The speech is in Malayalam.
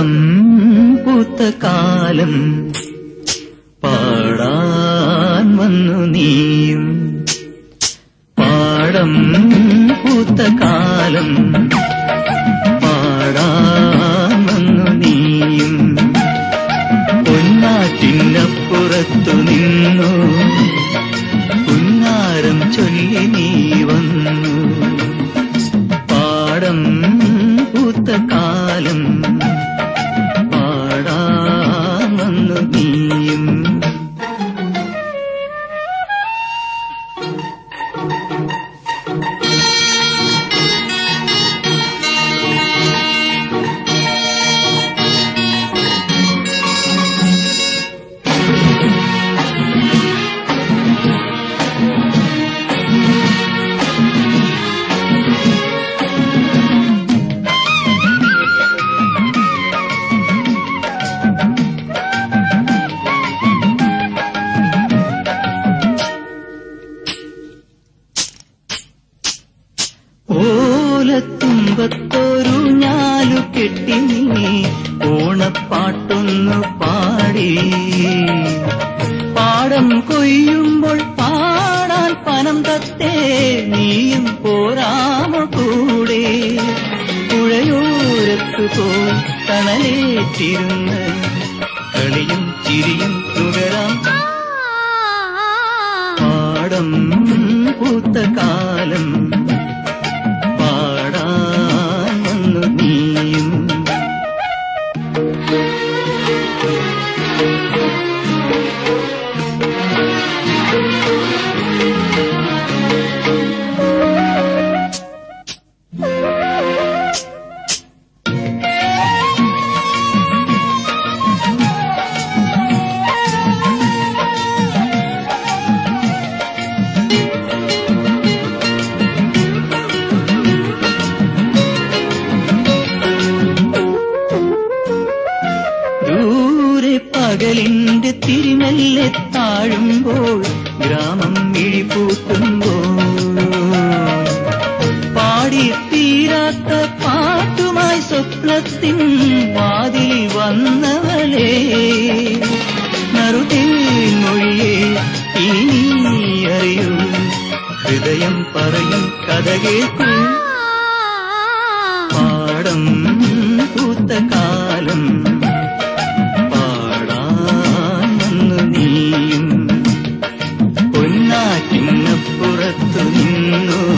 പാടം പൂത്ത കാലം പാടാൻ വന്നു നീയും പാടം പൂത്ത കാലം പാടാൻ വന്നു നീയും പൊന്നാറ്റിനപ്പുറത്തു നിന്നു പുന്നാരം ചൊല്ലി നീ വന്നു പാടം പൂത്ത കാലം പാടാൻ വന്നു നീയും ഓലത്തുമ്പത്തൊരു ഞാലു കെട്ടി നീ ഓണപ്പാട്ടൊന്നു പാടി പാടം കൊയ്യുമ്പോൾ പാടാൻ പനം തത്തേ നീയും പോരാമോ കൂടെ പുഴയോരത്തു പോയി തണലേറ്റിരുന്ന് കളിയും ചിരിയും തുകരാം പാടം പൂത്ത കാലം പാടാൻ വന്നു നീയും ദൂരെ പകലിന്റെ തിരിമല്ലെ താഴുമ്പോൾ ഗ്രാമം മിഴിപൂട്ടുമ്പോൾ പാടി തീരാത്ത പാട്ടുമായി സ്വപ്നത്തിൻ വാതിൽ വന്നവളെ നറുതേ മൊഴിയെ ഇനി അറിയൂ ഹൃദയം പറയും കഥ കേൾക്കൂ പാടം പൂത്ത കാലം പാടാൻ വന്നു നീയും പൊന്നാറ്റിനപ്പുറത്തു നിന്നു